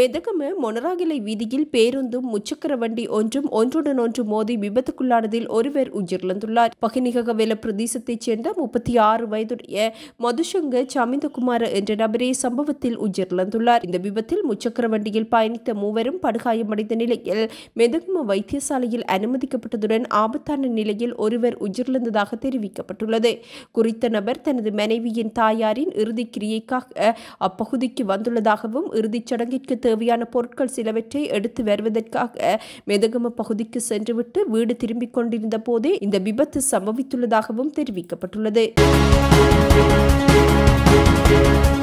மெதகம மொனராகிலை வீதியில் பேருந்தும் முச்சக்கர வண்டி ஒன்றும் ஒன்றுடன் ஒன்று மோதி விபத்துக்குள்ளானதில் ஒருவர் உயிரிழந்துள்ளார் பகினிககவெல பிரதேசத்தைச் சேர்ந்த முப்பத்தி ஆறு வயதுடைய மதுசங்க சமிந்தகுமார என்ற நபரே சம்பவத்தில் உயிரிழந்துள்ளார் இந்த விபத்தில் முச்சக்கர வண்டியில் பயணித்த மூவரும் படுகாயமடைந்த நிலையில் மெதகும வைத்தியசாலையில் அனுமதிக்கப்பட்டதுடன் ஆபத்தான நிலையில் ஒருவர் உயிரிழந்ததாக தெரிவிக்கப்பட்டுள்ளது குறித்த நபர் தனது மனைவியின் தாயாரின் இறுதிக் கிரியைக்காக அப்பகுதிக்கு வந்துள்ளதாகவும் இறுதிச் சடங்கிற்கு தேவையான பொருட்கள் சிலவற்றை எடுத்து வருவதற்காக மெதகம பகுதிக்கு சென்றுவிட்டு வீடு திரும்பிக் கொண்டிருந்த போதே இந்த விபத்து சம்பவித்துள்ளதாகவும் தெரிவிக்கப்பட்டுள்ளது